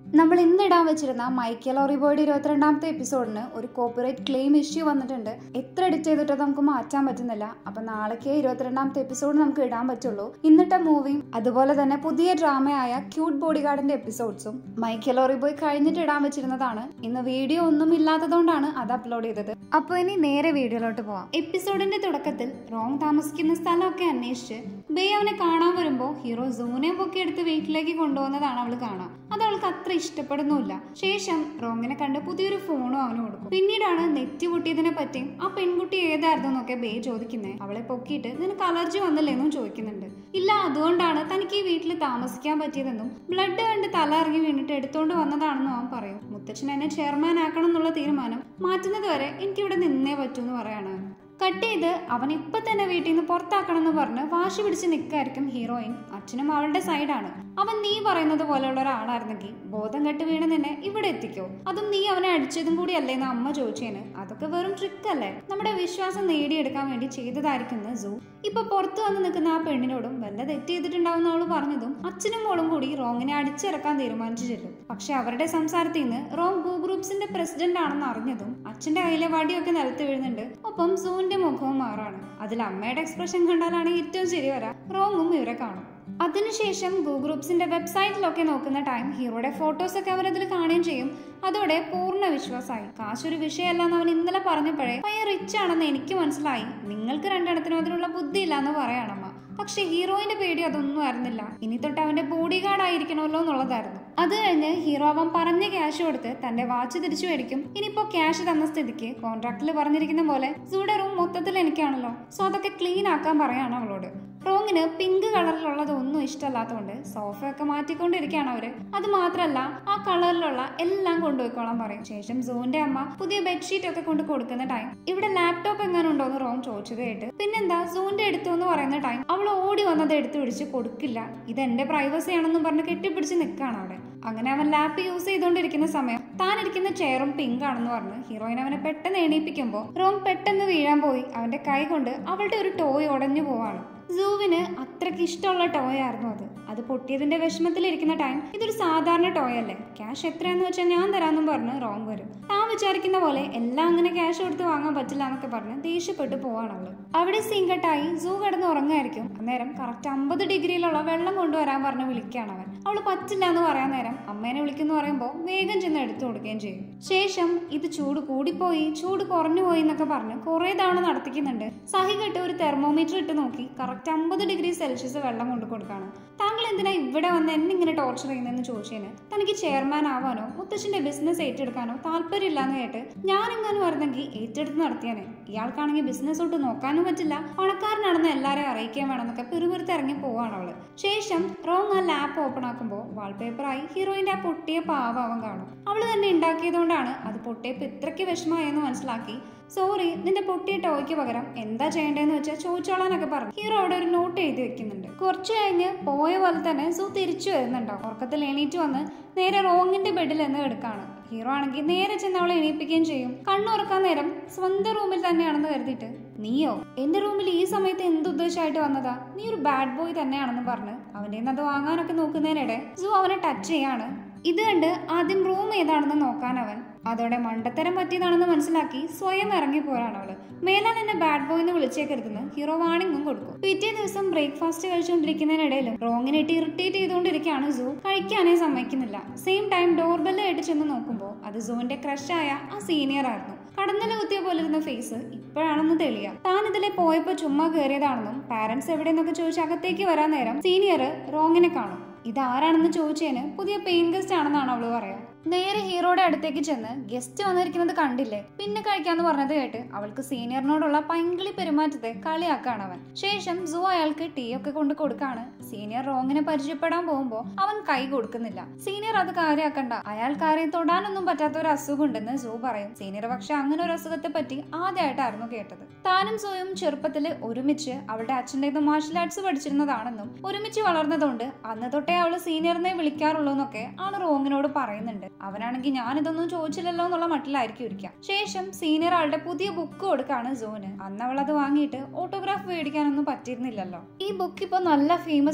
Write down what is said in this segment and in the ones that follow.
നമ്മൾ ഇന്ന് ഇടാൻ വെച്ചിരുന്ന മൈക്കൽ ഓറിബോയുടെ ഇരുപത്തിരണ്ടാമത്തെ എപ്പിസോഡിന് ഒരു കോപ്പിറൈറ്റ് ക്ലെയിം ഇഷ്യൂ വന്നിട്ടുണ്ട് എത്ര എഡിറ്റ് ചെയ്തിട്ടോ നമുക്ക് മാറ്റാൻ പറ്റുന്നില്ല അപ്പൊ നാളേക്ക് ഇരുപത്തിരണ്ടാമത്തെ എപ്പിസോഡ് നമുക്ക് ഇടാൻ പറ്റുള്ളൂ ഇന്നിട്ട മൂവിയും അതുപോലെ തന്നെ പുതിയ ഡ്രാമയായ ക്യൂട്ട് ബോഡി ഗാർഡിന്റെ എപ്പിസോഡ്സും മൈക്കൽ ഓറിബോയ് കഴിഞ്ഞിട്ട് ഇടാൻ വെച്ചിരുന്നതാണ് ഇന്ന് വീഡിയോ ഒന്നും ഇല്ലാത്തതുകൊണ്ടാണ് അത് അപ്ലോഡ് ചെയ്തത് അപ്പൊ ഇനി നേരെ വീഡിയോയിലോട്ട് പോവാം എപ്പിസോഡിന്റെ തുടക്കത്തിൽ റോങ് താമസിക്കുന്ന സ്ഥലമൊക്കെ അന്വേഷിച്ച് ബേ അവനെ കാണാൻ വരുമ്പോ ഹീറോ സൂനെ പൊക്കി എടുത്ത് വീട്ടിലേക്ക് കൊണ്ടുപോകുന്നതാണ് അവള് കാണാം അത് അവൾക്ക് അത്ര ഇഷ്ടപ്പെടുന്നുമില്ല ശേഷം റോങ്ങിനെ കണ്ട് പുതിയൊരു ഫോണും അവന് കൊടുക്കും പിന്നീടാണ് നെറ്റി പൊട്ടിയതിനെ പറ്റിയും ആ പെൺകുട്ടി ഏതായിരുന്നു എന്നൊക്കെ ബേ ചോദിക്കുന്നത് അവളെ പൊക്കിയിട്ട് നിനക്ക് അലർജി വന്നില്ലേ എന്നും ചോദിക്കുന്നുണ്ട് ഇല്ല അതുകൊണ്ടാണ് തനിക്ക് ഈ വീട്ടിൽ താമസിക്കാൻ പറ്റിയതെന്നും ബ്ലഡ് കണ്ട് തല ഇറങ്ങി വീണിട്ട് എടുത്തോണ്ട് വന്നതാണെന്നും അവൻ പറയും മുത്തച്ഛൻ എന്നെ ചെയർമാൻ ആക്കണം എന്നുള്ള തീരുമാനം മാറ്റുന്നത് വരെ എനിക്കിവിടെ നിന്നേ പറ്റൂ എന്ന് പറയാണ് കട്ട് ചെയ്ത് അവൻ ഇപ്പൊ തന്നെ വീട്ടിൽ നിന്ന് പുറത്താക്കണം എന്ന് പറഞ്ഞ് വാശി പിടിച്ച് നിൽക്കായിരിക്കും ഹീറോയിൻ അച്ഛനും അവളുടെ സൈഡാണ് അവൻ നീ പറയുന്നത് പോലെയുള്ള ഒരാളായിരുന്നെങ്കിൽ ബോധം കെട്ട് വീണ് നിന്നെ ഇവിടെ എത്തിക്കോ അതും നീ അവനെ അടിച്ചതും കൂടി അല്ലേന്ന് അമ്മ ചോദിച്ചേന് അതൊക്കെ വെറും ട്രിക്ക് അല്ലേ നമ്മുടെ വിശ്വാസം നേടിയെടുക്കാൻ വേണ്ടി ചെയ്തതായിരിക്കും സൂ ഇപ്പൊ പുറത്തു വന്ന് നിൽക്കുന്ന ആ പെണ്ണിനോടും വല്ല തെറ്റ് ചെയ്തിട്ടുണ്ടാവുന്ന അവള് പറഞ്ഞതും അച്ഛനും മോളും കൂടി റോങ്ങിനെ അടിച്ചിറക്കാൻ തീരുമാനിച്ചു ചെല്ലും പക്ഷെ അവരുടെ സംസാരത്തിൽ നിന്ന് റോങ് ഗൂ ഗ്രൂപ്പ്സിന്റെ പ്രസിഡന്റ് ആണെന്ന് അറിഞ്ഞതും അച്ഛന്റെ കയ്യിലെ വടിയൊക്കെ നിലത്ത് വീഴുന്നുണ്ട് ഒപ്പം സൂന്റെ മുഖവും മാറാണ് അതിൽ അമ്മയുടെ എക്സ്പ്രഷൻ കണ്ടാലാണ് ഏറ്റവും ശരി വരാ റോങ്ങും ഇവരെ കാണും അതിനുശേഷം ഗൂ ഗ്രൂപ്പ്സിന്റെ വെബ്സൈറ്റിലൊക്കെ നോക്കുന്ന ടൈം ഹീറോയുടെ ഫോട്ടോസ് ഒക്കെ അവരതിൽ കാണുകയും ചെയ്യും അതോടെ പൂർണ്ണ വിശ്വാസമായി കാശൊരു വിഷയമല്ലെന്ന് അവൻ ഇന്നലെ പറഞ്ഞപ്പോഴേ പയ്യ റിച്ച് ആണെന്ന് എനിക്ക് മനസ്സിലായി നിങ്ങൾക്ക് രണ്ടെണ്ണത്തിനും അതിനുള്ള ബുദ്ധി ഇല്ലാന്ന് പറയാണമ്മ പക്ഷെ ഹീറോയിന്റെ പേടി അതൊന്നും ആയിരുന്നില്ല ഇനി തൊട്ട് അവന്റെ ബോഡി ഗാർഡ് ആയിരിക്കണമല്ലോ എന്നുള്ളതായിരുന്നു അത് കഴിഞ്ഞ് ഹീറോ അവൻ പറഞ്ഞ ക്യാഷ് കൊടുത്ത് തന്റെ വാച്ച് തിരിച്ചു മേടിക്കും ഇനിയിപ്പോ ക്യാഷ് തന്ന സ്ഥിതിക്ക് കോൺട്രാക്റ്റിൽ പറഞ്ഞിരിക്കുന്ന പോലെ സൂടെ റൂം മൊത്തത്തിൽ എനിക്കാണല്ലോ സോ അതൊക്കെ ക്ലീൻ ആക്കാൻ പറയാണ് അവളോട് റോങ്ങിന് പിങ്ക് കളറിലുള്ളത് ഒന്നും ഇഷ്ടമല്ലാത്തതുകൊണ്ട് സോഫയൊക്കെ മാറ്റിക്കൊണ്ടിരിക്കുകയാണ് അവര് അത് മാത്രല്ല ആ കളറിലുള്ള എല്ലാം കൊണ്ടുപോയിക്കോളാൻ പറയും ശേഷം സൂന്റെ അമ്മ പുതിയ ബെഡ്ഷീറ്റ് ഒക്കെ കൊണ്ട് കൊടുക്കുന്ന ടൈം ഇവിടെ ലാപ്ടോപ്പ് എങ്ങനെ ഉണ്ടോ എന്ന് റോങ് ചോദിച്ചത് കേട്ട് പിന്നെന്താ സൂന്റെ എടുത്തു എന്ന് പറയുന്ന ടൈം അവൾ ഓടി വന്നത് എടുത്തു പിടിച്ച് കൊടുക്കില്ല ഇത് എന്റെ പ്രൈവസി ആണെന്നും പറഞ്ഞ് കെട്ടിപ്പിടിച്ച് നിൽക്കുകയാണ് അവിടെ അങ്ങനെ അവൻ ലാപ്പ് യൂസ് ചെയ്തുകൊണ്ടിരിക്കുന്ന സമയം താൻ ഇരിക്കുന്ന ചെയറും പിങ്ക് ആണെന്ന് പറഞ്ഞ് ഹീറോയിൻ അവനെ പെട്ടെന്ന് എണീപ്പിക്കുമ്പോൾ റോം പെട്ടെന്ന് വീഴാൻ പോയി അവന്റെ കൈ കൊണ്ട് അവളുടെ ഒരു ടോയ് ഉടഞ്ഞു പോവാണ് സൂവിന് അത്രയ്ക്ക് ഇഷ്ടമുള്ള ടോയ് ആയിരുന്നു അത് അത് പൊട്ടിയതിന്റെ വിഷമത്തിലിരിക്കുന്ന ടൈം ഇതൊരു സാധാരണ ടോയ് അല്ലേ ക്യാഷ് എത്രയാന്ന് വെച്ചാൽ ഞാൻ തരാമെന്നും പറഞ്ഞ് റോങ് വരും താൻ വിചാരിക്കുന്ന പോലെ എല്ലാം അങ്ങനെ ക്യാഷ് കൊടുത്ത് വാങ്ങാൻ പറ്റില്ല എന്നൊക്കെ പറഞ്ഞ് ദേഷ്യപ്പെട്ട് പോവാണ് അവള് അവിടെ സീൻ കട്ടായി സൂ കിടന്ന് ഉറങ്ങായിരിക്കും അന്നേരം കറക്റ്റ് അമ്പത് ഡിഗ്രിയിലുള്ള വെള്ളം കൊണ്ടുവരാൻ പറഞ്ഞ് വിളിക്കുകയാണ് അവൻ അവള് പറ്റില്ല എന്ന് പറയാൻ നേരം അമ്മേനെ വിളിക്കുന്നു പറയുമ്പോൾ വേഗം ചെന്ന് എടുത്തു കൊടുക്കുകയും ചെയ്യും ശേഷം ഇത് ചൂട് കൂടിപ്പോയി ചൂട് കുറഞ്ഞു പോയി എന്നൊക്കെ പറഞ്ഞ് കുറെ തവണ നടത്തിക്കുന്നുണ്ട് സഹി കെട്ട് ഒരു തെർമോമീറ്റർ ഇട്ട് നോക്കി കറക്റ്റ് അമ്പത് ഡിഗ്രി സെൽഷ്യസ് വെള്ളം കൊണ്ടു കൊടുക്കാണ് താങ്കൾ എന്തിനാ ഇവിടെ വന്ന് എന്നെ ഇങ്ങനെ ടോർച്ചർ ചെയ്യുന്നതെന്ന് ചോദിച്ചതിന് തനിക്ക് ചെയർമാൻ ആവാനോ മുത്തച്ഛന്റെ ബിസിനസ് ഏറ്റെടുക്കാനോ താല്പര്യമില്ലാന്ന് കേട്ട് ഞാൻ എങ്ങാനും വരുന്നെങ്കിൽ ഏറ്റെടുത്ത് നടത്തിയാനെ ഇയാൾക്കാണെങ്കിൽ ബിസിനസ് തൊട്ട് നോക്കാനും പറ്റില്ല പണക്കാരനാണെന്ന് എല്ലാരെയും അറിയിക്കാൻ വേണമെന്നൊക്കെ പിറുപിറുത്ത് ഇറങ്ങി പോവാണ് അവള് ശേഷം റോങ് ആ ലാപ്പ് ഓപ്പൺ ആക്കുമ്പോൾ വാൾപേപ്പറായി ഹീറോയിന്റെ ആ പൊട്ടിയ പാവം അവൻ കാണും അവള് തന്നെ ഉണ്ടാക്കിയതുകൊണ്ടാണ് അത് പൊട്ടിയപ്പോൾ ഇത്രയ്ക്ക് വിഷമമായെന്ന് മനസ്സിലാക്കി സോറി നിന്റെ പൊട്ടിയ ടോയ്ക്ക് പകരം എന്താ ചെയ്യേണ്ടതെന്ന് വെച്ചാൽ ചോദിച്ചോളാനൊക്കെ പറഞ്ഞു ഹീറോ അവിടെ ഒരു നോട്ട് എഴുതി വെക്കുന്നുണ്ട് കുറച്ച് കഴിഞ്ഞ് പോയ പോലെ തന്നെ സു തിരിച്ചു വരുന്നുണ്ടോ ഉറക്കത്തിൽ എണീറ്റ് വന്ന് നേരെ റോങ്ങിന്റെ ബെഡിൽ നിന്ന് എടുക്കാണ് ഹീറോ ആണെങ്കിൽ നേരെ ചെന്ന് അവളെ എണീപ്പിക്കുകയും ചെയ്യും കണ്ണുറക്കാൻ നേരം സ്വന്തം റൂമിൽ തന്നെയാണെന്ന് കരുതിയിട്ട് നീയോ എന്റെ റൂമിൽ ഈ സമയത്ത് എന്തുദ്ദേശമായിട്ട് വന്നതാ നീ ഒരു ബാഡ് ബോയ് തന്നെയാണെന്ന് പറഞ്ഞ് അവന്റെ നിന്ന് അത് വാങ്ങാനൊക്കെ നോക്കുന്നതിനിടെ സു അവനെ ടച്ച് ചെയ്യാണ് ഇത് കണ്ട് ആദ്യം റൂം ഏതാണെന്ന് നോക്കാൻ അവൻ അതോടെ മണ്ടത്തരം പറ്റിയതാണെന്ന് മനസ്സിലാക്കി സ്വയം ഇറങ്ങി പോരാണ് അവള് മേലാൻ എന്നെ ബാഡ് ബോയ് എന്ന് വിളിച്ചേക്കരുതെന്ന് ഹീറോ വാണിങ്ങും കൊടുക്കും പിറ്റേ ദിവസം ബ്രേക്ക്ഫാസ്റ്റ് കഴിച്ചുകൊണ്ടിരിക്കുന്നതിനിടയിലും റോങ്ങിനിട്ട് ഇറിറ്റേറ്റ് ചെയ്തുകൊണ്ടിരിക്കുകയാണ് സൂ കഴിക്കാനേ സമ്മതിക്കുന്നില്ല സെയിം ടൈം ഡോർബെല്ല് ആയിട്ട് ചെന്ന് നോക്കുമ്പോൾ അത് സൂവിന്റെ ക്രഷായ ആ സീനിയർ ആയിരുന്നു കടന്നല കുത്തിയ പോലെ ഇരുന്ന ഫേസ് ഇപ്പോഴാണെന്ന് തെളിയാം താൻ ഇതിലെ പോയപ്പോ ചുമ്മാ കയറിയതാണെന്നും പാരന്റ്സ് എവിടെയെന്നൊക്കെ ചോദിച്ച് അകത്തേക്ക് വരാൻ നേരം സീനിയർ റോങ്ങിനെ കാണും ഇതാരാണെന്ന് ചോദിച്ചതിന് പുതിയ പെയിൻ ഗസ്റ്റ് ആണെന്നാണ് അവള് പറയാ നേരെ ഹീറോയുടെ അടുത്തേക്ക് ചെന്ന് ഗസ്റ്റ് വന്നിരിക്കുന്നത് കണ്ടില്ലേ പിന്നെ കഴിക്കാന്ന് പറഞ്ഞത് കേട്ട് അവൾക്ക് സീനിയറിനോടുള്ള പൈങ്കിളി പെരുമാറ്റത്തെ കളിയാക്കാണ് അവൻ ശേഷം സു അയാൾക്ക് ടീ ഒക്കെ കൊണ്ട് കൊടുക്കാണ് സീനിയർ റോങ്ങിനെ പരിചയപ്പെടാൻ പോകുമ്പോ അവൻ കൈ കൊടുക്കുന്നില്ല സീനിയർ അത് കാര്യാക്കണ്ട അയാൾക്ക് ആരെയും തൊടാനൊന്നും പറ്റാത്ത ഒരു അസുഖം ഉണ്ടെന്ന് സു പറയും സീനിയർ പക്ഷെ അങ്ങനെ ഒരു അസുഖത്തെ പറ്റി ആദ്യമായിട്ടായിരുന്നു കേട്ടത് താനും സോയും ചെറുപ്പത്തില് ഒരുമിച്ച് അവളുടെ അച്ഛൻ്റെ മാർഷൽ ആർട്സ് പഠിച്ചിരുന്നതാണെന്നും ഒരുമിച്ച് വളർന്നതുകൊണ്ട് അന്ന് തൊട്ടേ അവള് സീനിയറിനെ വിളിക്കാറുള്ളൂ എന്നൊക്കെ ആണ് റോങ്ങിനോട് പറയുന്നുണ്ട് അവനാണെങ്കിൽ ഞാനിതൊന്നും ചോദിച്ചില്ലല്ലോ എന്നുള്ള മട്ടിലായിരിക്കും ഇരിക്കാം ശേഷം സീനിയർ ആളുടെ പുതിയ ബുക്ക് കൊടുക്കാണ് സോന് അന്ന് അവൾ അത് വാങ്ങിയിട്ട് ഓട്ടോഗ്രാഫ് മേടിക്കാനൊന്നും പറ്റിയിരുന്നില്ലല്ലോ ഈ ബുക്ക് ഇപ്പൊ നല്ല ഫേമസ്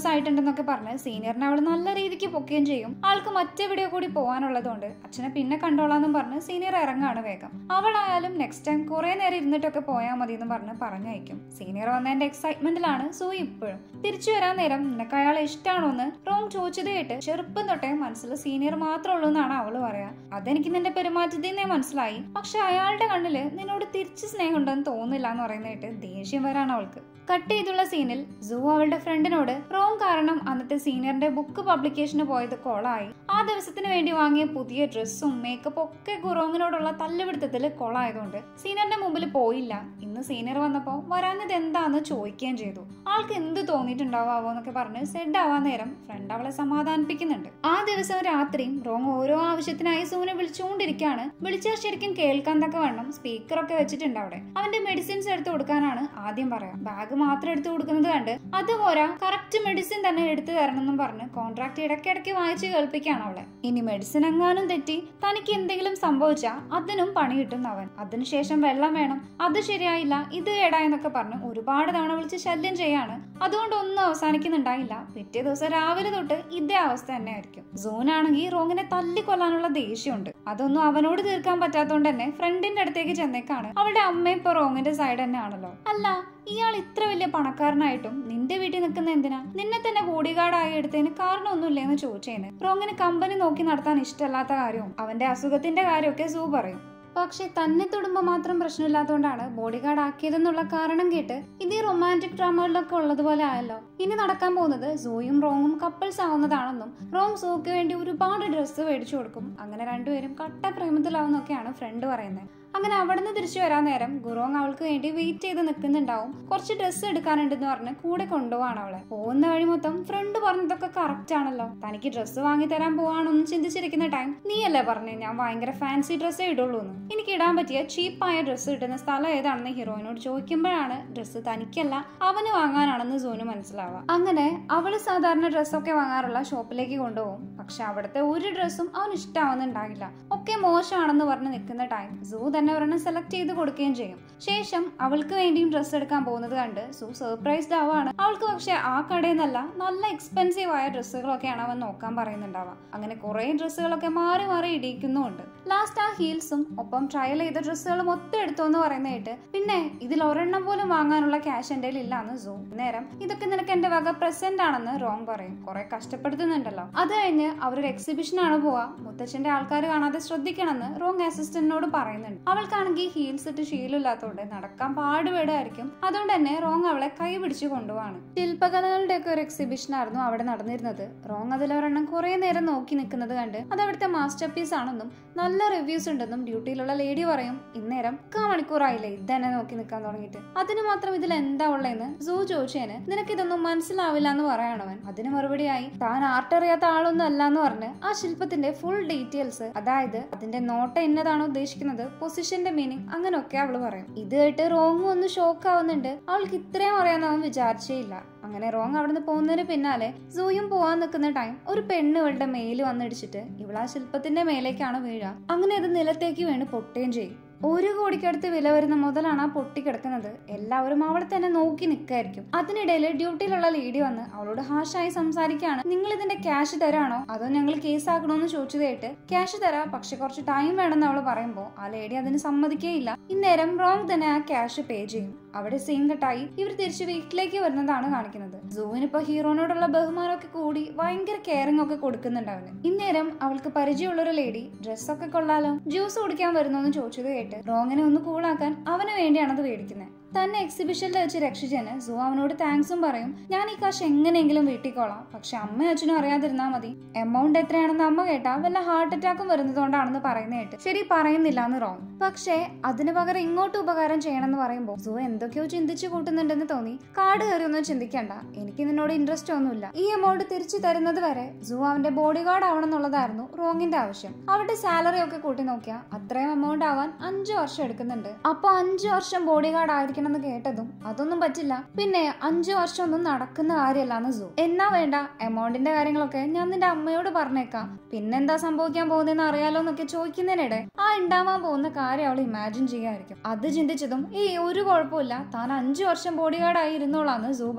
സക്സസ് ആയിട്ടുണ്ടെന്നൊക്കെ പറഞ്ഞ് സീനിയറിനെ അവൾ നല്ല രീതിക്ക് പൊക്കുകയും ചെയ്യും ആൾക്ക് മറ്റെവിടെയോ കൂടി പോകാനുള്ളതുകൊണ്ട് അച്ഛനെ പിന്നെ കണ്ടോളാന്നും പറഞ്ഞ് സീനിയർ ഇറങ്ങാണ് വേഗം അവളായാലും നെക്സ്റ്റ് ടൈം കുറെ നേരം ഇരുന്നിട്ടൊക്കെ പോയാൽ മതി എന്ന് പറഞ്ഞ് പറഞ്ഞയക്കും സീനിയർ വന്നതിന്റെ എക്സൈറ്റ്മെന്റിലാണ് സൂയി ഇപ്പോഴും തിരിച്ചു വരാൻ നേരം നിനക്ക് അയാളെ ഇഷ്ടമാണോ എന്ന് റോങ് ചോദിച്ചത് കേട്ട് ചെറുപ്പം തൊട്ടേ മനസ്സിൽ സീനിയർ മാത്രമേ ഉള്ളൂ എന്നാണ് അവള് പറയാ അതെനിക്ക് നിന്റെ പെരുമാറ്റത്തിൽ നിന്നേ മനസ്സിലായി പക്ഷെ അയാളുടെ കണ്ണില് നിന്നോട് തിരിച്ച് സ്നേഹം ഉണ്ടെന്ന് തോന്നില്ല എന്ന് പറയുന്ന കേട്ട് ദേഷ്യം വരാണ് അവൾക്ക് കട്ട് ചെയ്തുള്ള സീനിൽ സൂ അവളുടെ ഫ്രണ്ടിനോട് റോങ് കാരണം അന്നത്തെ സീനിയറിന്റെ ബുക്ക് പബ്ലിക്കേഷന് പോയത് കോളായി ആ ദിവസത്തിന് വേണ്ടി വാങ്ങിയ പുതിയ ഡ്രസ്സും മേക്കപ്പും ഒക്കെ ഗുറോങ്ങിനോടുള്ള തല്ലുപിടുത്തത്തിൽ കോളായതുകൊണ്ട് സീനിയറിന്റെ മുമ്പിൽ പോയില്ല ഇന്ന് സീനിയർ വന്നപ്പോ വരാഞ്ഞത് എന്താന്ന് ചോദിക്കുകയും ചെയ്തു ആൾക്ക് എന്ത് തോന്നിയിട്ടുണ്ടാവാവോ എന്നൊക്കെ പറഞ്ഞ് സെഡ് ആവാൻ നേരം ഫ്രണ്ട് അവളെ സമാധാനിപ്പിക്കുന്നുണ്ട് ആ ദിവസം രാത്രിയും റോങ് ഓരോ ആവശ്യത്തിനായി സൂനെ വിളിച്ചുകൊണ്ടിരിക്കുകയാണ് വിളിച്ചാൽ ശരിക്കും കേൾക്കാൻ തക്ക വണ്ണം സ്പീക്കറൊക്കെ വെച്ചിട്ടുണ്ട് അവിടെ അവന്റെ മെഡിസിൻസ് എടുത്തു കൊടുക്കാനാണ് ആദ്യം പറയാം ബാഗ് മാത്രം എടുത്തു കൊടുക്കുന്നത് കണ്ട് അതുപോരാ കറക്റ്റ് മെഡിസിൻ തന്നെ എടുത്തു തരണം എന്നും പറഞ്ഞ് കോൺട്രാക്ട് ഇടയ്ക്കിടയ്ക്ക് വായിച്ച് കേൾപ്പിക്കുകയാണ് അവളെ ഇനി മെഡിസിൻ എങ്ങാനും തെറ്റി തനിക്ക് എന്തെങ്കിലും സംഭവിച്ചാൽ അതിനും പണി കിട്ടും അവൻ അതിനുശേഷം വെള്ളം വേണം അത് ശരിയായില്ല ഇത് കേടാ എന്നൊക്കെ പറഞ്ഞ് ഒരുപാട് തവണ വിളിച്ച് ശല്യം ചെയ്യാണ് അതുകൊണ്ട് ഒന്നും അവസാനിക്കുന്നുണ്ടായില്ല പിറ്റേ ദിവസം രാവിലെ തൊട്ട് ഇതേ അവസ്ഥ തന്നെ ആയിരിക്കും സൂനാണെങ്കിൽ റോങ്ങിനെ തല്ലിക്കൊല്ലാനുള്ള ദേഷ്യമുണ്ട് അതൊന്നും അവനോട് തീർക്കാൻ പറ്റാത്തോണ്ട് തന്നെ ഫ്രണ്ടിന്റെ അടുത്തേക്ക് ചെന്നേക്കാണ് അവളുടെ അമ്മ ഇപ്പൊ റോങ്ങിന്റെ സൈഡ് തന്നെ ആണല്ലോ അല്ല ഇയാൾ ഇത്ര വലിയ പണക്കാരനായിട്ടും നിന്റെ വീട്ടിൽ നിൽക്കുന്ന എന്തിനാ നിന്നെ തന്നെ ബോഡിഗാർഡായി എടുത്തതിന് കാരണമൊന്നുമില്ലേ എന്ന് ചോദിച്ചേന് റോങ്ങിന് കമ്പനി നോക്കി നടത്താൻ ഇഷ്ടമല്ലാത്ത കാര്യവും അവന്റെ അസുഖത്തിന്റെ കാര്യമൊക്കെ സൂ പറയും പക്ഷെ തന്നെ തൊടുമ്പോൾ മാത്രം പ്രശ്നമില്ലാത്തതുകൊണ്ടാണ് ബോഡി ഗാർഡ് ആക്കിയതെന്നുള്ള കാരണം കേട്ട് ഇത് ഈ റൊമാൻറ്റിക് ഡ്രാമകളിലൊക്കെ ഉള്ളതുപോലെ ആയല്ലോ ഇനി നടക്കാൻ പോകുന്നത് സൂയും റോങ്ങും കപ്പിൾസ് ആവുന്നതാണെന്നും റോങ് സൂക്ക് വേണ്ടി ഒരുപാട് ഡ്രസ്സ് മേടിച്ചു കൊടുക്കും അങ്ങനെ രണ്ടുപേരും കട്ട പ്രേമത്തിലാവുന്നൊക്കെയാണ് ഫ്രണ്ട് പറയുന്നത് അങ്ങനെ അവിടുന്ന് തിരിച്ചു വരാൻ നേരം ഗുറോങ് അവൾക്ക് വേണ്ടി വെയിറ്റ് ചെയ്ത് നിൽക്കുന്നുണ്ടാവും കുറച്ച് ഡ്രസ്സ് എടുക്കാനുണ്ടെന്ന് പറഞ്ഞ് കൂടെ കൊണ്ടുപോവാണ് അവളെ പോകുന്ന വഴി മൊത്തം ഫ്രണ്ട് പറഞ്ഞതൊക്കെ കറക്റ്റ് ആണല്ലോ തനിക്ക് ഡ്രസ്സ് വാങ്ങി തരാൻ പോവാണെന്ന് ചിന്തിച്ചിരിക്കുന്ന ടൈം നീയല്ലേ പറഞ്ഞു ഞാൻ ഭയങ്കര ഫാൻസി ഡ്രസ്സേ ഇടുള്ളൂ എന്ന് എനിക്ക് ഇടാൻ പറ്റിയ ചീപ്പായ ഡ്രസ്സ് കിട്ടുന്ന സ്ഥലം ഏതാണെന്ന് ഹീറോയിനോട് ചോദിക്കുമ്പോഴാണ് ഡ്രസ്സ് തനിക്കല്ല അവന് വാങ്ങാനാണെന്ന് സോനു മനസ്സിലാവുക അങ്ങനെ അവള് സാധാരണ ഡ്രസ്സൊക്കെ വാങ്ങാറുള്ള ഷോപ്പിലേക്ക് കൊണ്ടുപോകും പക്ഷെ അവിടുത്തെ ഒരു ഡ്രസ്സും അവന് ഇഷ്ടാവുന്നുണ്ടാകില്ല ഒക്കെ മോശമാണെന്ന് പറഞ്ഞ് നിൽക്കുന്ന ടൈം സൂ തന്നെ ഒരെണ്ണം സെലക്ട് ചെയ്ത് കൊടുക്കുകയും ചെയ്യും ശേഷം അവൾക്ക് വേണ്ടിയും ഡ്രസ്സ് എടുക്കാൻ പോകുന്നത് കണ്ട് സൂ സർപ്രൈസ്ഡ് ആവാണ് അവൾക്ക് പക്ഷെ ആ കടയിൽ നിന്നല്ല നല്ല എക്സ്പെൻസീവ് ആയ ഡ്രസ്സുകളൊക്കെയാണ് അവൻ നോക്കാൻ പറയുന്നുണ്ടാവുക അങ്ങനെ കുറെ ഡ്രസ്സുകളൊക്കെ മാറി മാറി ഇടിക്കുന്നുമുണ്ട് ലാസ്റ്റ് ആ ഹീൽസും ഒപ്പം ട്രയൽ ചെയ്ത ഡ്രസ്സുകളും മൊത്തം എടുത്തു എന്ന് പറയുന്ന കേട്ട് പിന്നെ ഇതിൽ ഒരെണ്ണം പോലും വാങ്ങാനുള്ള ക്യാഷ് എൻ്റെ ഇല്ലാന്ന് സൂ നേരം ഇതൊക്കെ നിനക്ക് എന്റെ വക പ്രസന്റ് ആണെന്ന് റോങ് പറയും കുറെ കഷ്ടപ്പെടുത്തുന്നുണ്ടല്ലോ അത് കഴിഞ്ഞ് അവരൊരു എക്സിബിഷൻ ആണ് പോവാ മുത്തച്ഛന്റെ ആൾക്കാർ കാണാതെ ശ്രദ്ധിക്കണമെന്ന് റോങ് അസിസ്റ്റന്റിനോട് പറയുന്നുണ്ട് അവൾക്കാണെങ്കിൽ ഹീൽസ് ഇട്ട് ശീലമില്ലാത്തതുകൊണ്ട് നടക്കാൻ പാടുപെടായിരിക്കും അതുകൊണ്ട് തന്നെ റോങ് അവളെ കൈ പിടിച്ച് കൊണ്ടുപോവാണ് ശില്പകലകളുടെ ഒക്കെ ഒരു എക്സിബിഷൻ ആയിരുന്നു അവിടെ നടന്നിരുന്നത് റോങ് അതിലൊരെണ്ണം കുറെ നേരം നോക്കി നിൽക്കുന്നത് കണ്ട് അത് അവിടുത്തെ മാസ്റ്റർ പീസ് ആണെന്നും നല്ല റിവ്യൂസ് ഉണ്ടെന്നും ഡ്യൂട്ടിയിലുള്ള ലേഡി പറയും ഇന്നേരം കാ മണിക്കൂറായില്ലേ ഇതന്നെ നോക്കി നിൽക്കാൻ തുടങ്ങിയിട്ട് അതിന് മാത്രം ഇതിൽ എന്താ ഉള്ളതെന്ന് സൂ ചോദിച്ചേന് നിനക്ക് ഇതൊന്നും മനസ്സിലാവില്ല എന്ന് പറയണവൻ അതിന് മറുപടിയായി താൻ ആർട്ട് അറിയാത്ത ആളൊന്നും അല്ല എന്ന് പറഞ്ഞ് ആ ശില്പത്തിന്റെ ഫുൾ ഡീറ്റെയിൽസ് അതായത് അതിന്റെ നോട്ട എന്നതാണോ ഉദ്ദേശിക്കുന്നത് പൊസിഷന്റെ മീനിങ് അങ്ങനെയൊക്കെ അവള് പറയും ഇത് കേട്ട് റോങ്ങും ഒന്ന് ഷോക്ക് ആവുന്നുണ്ട് അവൾക്ക് ഇത്രയും അറിയാമെന്ന് അവൻ വിചാരിച്ചേ ഇല്ല അങ്ങനെ റോങ് അവിടുന്ന് പോകുന്നതിന് പിന്നാലെ സൂയും പോവാൻ നിൽക്കുന്ന ടൈം ഒരു പെണ്ണ് ഇവളുടെ മേല് വന്നിടിച്ചിട്ട് ഇവൾ ആ ശില്പത്തിന്റെ മേലേക്കാണ് വീഴുക അങ്ങനെ അത് നിലത്തേക്ക് വീണ് പൊട്ടുകയും ചെയ്യും ഒരു കോടിക്കടുത്ത് വില വരുന്ന മുതലാണ് ആ പൊട്ടിക്കിടക്കുന്നത് എല്ലാവരും അവളെ തന്നെ നോക്കി നിൽക്കായിരിക്കും അതിനിടയിൽ ഡ്യൂട്ടിയിലുള്ള ലേഡി വന്ന് അവളോട് ഹാഷായി സംസാരിക്കുകയാണ് നിങ്ങൾ ഇതിന്റെ ക്യാഷ് തരാണോ അതോ ഞങ്ങൾ കേസ് ആക്കണോന്ന് ചോദിച്ചത് കേട്ട് ക്യാഷ് തരാം പക്ഷെ കുറച്ച് ടൈം വേണമെന്ന് അവൾ പറയുമ്പോൾ ആ ലേഡി അതിന് സമ്മതിക്കേയില്ല ഇന്നേരം റോങ് തന്നെ ആ ക്യാഷ് പേ ചെയ്യും അവിടെ സീൻ കട്ടായി ഇവർ തിരിച്ച് വീട്ടിലേക്ക് വരുന്നതാണ് കാണിക്കുന്നത് സൂവിനിപ്പോ ഹീറോനോടുള്ള ബഹുമാനമൊക്കെ കൂടി ഭയങ്കര കെയറിംഗ് ഒക്കെ കൊടുക്കുന്നുണ്ട് അവന് ഇന്നേരം അവൾക്ക് പരിചയമുള്ള ഒരു ലേഡി ഡ്രസ്സൊക്കെ കൊള്ളാലോ ജ്യൂസ് കുടിക്കാൻ വരുന്നോന്ന് ചോദിച്ചത് കേട്ട് റോങ്ങിനെ ഒന്ന് കൂളാക്കാൻ അവന് വേണ്ടിയാണ് അത് മേടിക്കുന്നത് തന്നെ എക്സിബിഷനിൽ വെച്ച് രക്ഷിച്ചതിന് സു അവനോട് താങ്ക്സും പറയും ഞാൻ ഈ കാശ് എങ്ങനെയെങ്കിലും വീട്ടിക്കോളാം പക്ഷെ അമ്മയും അച്ഛനും അറിയാതിരുന്നാ മതി എമൗണ്ട് എത്രയാണെന്ന് അമ്മ കേട്ടാ വല്ല ഹാർട്ട് അറ്റാക്കും വരുന്നതുകൊണ്ടാണെന്ന് പറയുന്ന കേട്ട് ശരി പറയുന്നില്ല എന്ന് റോങ് പക്ഷേ അതിന് പകരം ഇങ്ങോട്ട് ഉപകാരം ചെയ്യണമെന്ന് പറയുമ്പോൾ സു എന്തൊക്കെയോ ചിന്തിച്ചു കൂട്ടുന്നുണ്ടെന്ന് തോന്നി കാർഡ് കയറി ഒന്നും ചിന്തിക്കണ്ട എനിക്ക് നിന്നോട് ഇൻട്രസ്റ്റ് ഒന്നുമില്ല ഈ എമൗണ്ട് തിരിച്ചു തരുന്നത് വരെ സു അവന്റെ ബോഡി ഗാർഡ് ആവണം എന്നുള്ളതായിരുന്നു റോങ്ങിന്റെ ആവശ്യം അവരുടെ സാലറി ഒക്കെ കൂട്ടി നോക്കിയാൽ അത്രയും എമൗണ്ട് ആവാൻ അഞ്ചു വർഷം എടുക്കുന്നുണ്ട് അപ്പൊ അഞ്ചു വർഷം ബോഡി ഗാർഡ് ആയിരിക്കണം എന്ന് കേട്ടതും അതൊന്നും പറ്റില്ല പിന്നെ അഞ്ചു വർഷം ഒന്നും നടക്കുന്ന കാര്യമല്ലാന്ന് സു എന്നാ വേണ്ട എമൗണ്ടിന്റെ കാര്യങ്ങളൊക്കെ ഞാൻ നിന്റെ അമ്മയോട് പറഞ്ഞേക്കാം പിന്നെന്താ സംഭവിക്കാൻ പോകുന്നതെന്ന് അറിയാലോ എന്നൊക്കെ ചോദിക്കുന്നതിനിടെ ആ ഉണ്ടാവാൻ പോകുന്ന കാര്യം അവൾ ഇമാജിൻ ചെയ്യായിരിക്കും അത് ചിന്തിച്ചതും ഈ ഒരു കുഴപ്പമില്ല താൻ അഞ്ചു വർഷം ബോഡി ഗാർഡ് ആയി ഇരുന്നോളാന്ന് സൂ പറയും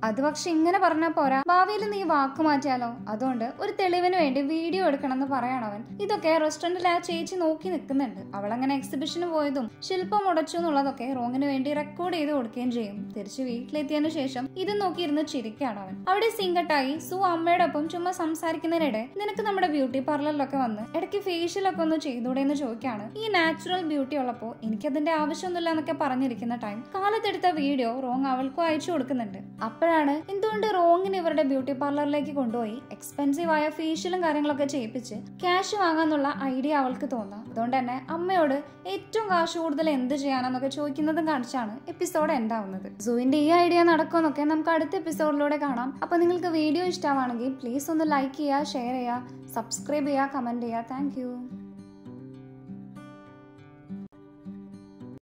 അത് പക്ഷെ ഇങ്ങനെ പറഞ്ഞാൽ പോരാ ഭാവിയിൽ നീ വാക്ക് മാറ്റിയാലോ അതുകൊണ്ട് ഒരു തെളിവിന് വേണ്ടി വീഡിയോ എടുക്കണമെന്ന് പറയണം അവൻ ഇതൊക്കെ റെസ്റ്റോറന്റിൽ ആ ചേച്ചി നോക്കി നിൽക്കുന്നുണ്ട് അവൾ അങ്ങനെ എക്സിബിഷന് പോയതും ശില്പം ഉടച്ചു എന്നുള്ളതൊക്കെ റോങ്ങിന് വേണ്ടി റെക്കോർഡ് ചെയ്ത് കൊടുക്കുകയും ചെയ്യും തിരിച്ച് വീട്ടിലെത്തിയതിനു ശേഷം ഇത് നോക്കിയിരുന്ന് ചിരിക്കാണ് അവൻ അവിടെ സിങ്കട്ടായി സു അമ്മയുടെ ഒപ്പം ചുമ്മാ സംസാരിക്കുന്നതിനിടെ നിനക്ക് നമ്മുടെ ബ്യൂട്ടി പാർലറിലൊക്കെ വന്ന് ഇടയ്ക്ക് ഫേഷ്യലൊക്കെ ഒന്ന് ചെയ്തൂടെ എന്ന് ചോദിക്കാണ് ഈ നാച്ചുറൽ ബ്യൂട്ടി ഉള്ളപ്പോ എനിക്കതിന്റെ ആവശ്യമൊന്നുമില്ല എന്നൊക്കെ പറഞ്ഞിരിക്കുന്ന ടൈം കാലത്തെടുത്ത വീഡിയോ റോങ് അവൾക്കും അയച്ചു കൊടുക്കുന്നുണ്ട് അപ്പോഴാണ് എന്തുകൊണ്ട് റോങ്ങിന് ഇവരുടെ ബ്യൂട്ടി പാർലറിലേക്ക് കൊണ്ടുപോയി എക്സ്പെൻസീവ് ആയ ഫേഷ്യലും കാര്യങ്ങളൊക്കെ ചെയ്യിപ്പിച്ച് ക്യാഷ് വാങ്ങാന്നുള്ള ഐഡിയ അവൾക്ക് തോന്നാം അതുകൊണ്ട് തന്നെ അമ്മയോട് ഏറ്റവും കാശ് കൂടുതൽ എന്ത് ചെയ്യാനെന്നൊക്കെ ചോദിക്കുന്നതും കാണിച്ചാണ് എപ്പിസോഡ് എൻഡ് ആവുന്നത് സൂവിന്റെ ഈ ഐഡിയ നടക്കുമെന്നൊക്കെ നമുക്ക് അടുത്ത എപ്പിസോഡിലൂടെ കാണാം അപ്പൊ നിങ്ങൾക്ക് വീഡിയോ ഇഷ്ടമാണെങ്കിൽ പ്ലീസ് ഒന്ന് ലൈക്ക് ചെയ്യുക ഷെയർ ചെയ്യുക സബ്സ്ക്രൈബ് ചെയ്യുക കമന്റ് ചെയ്യുക താങ്ക്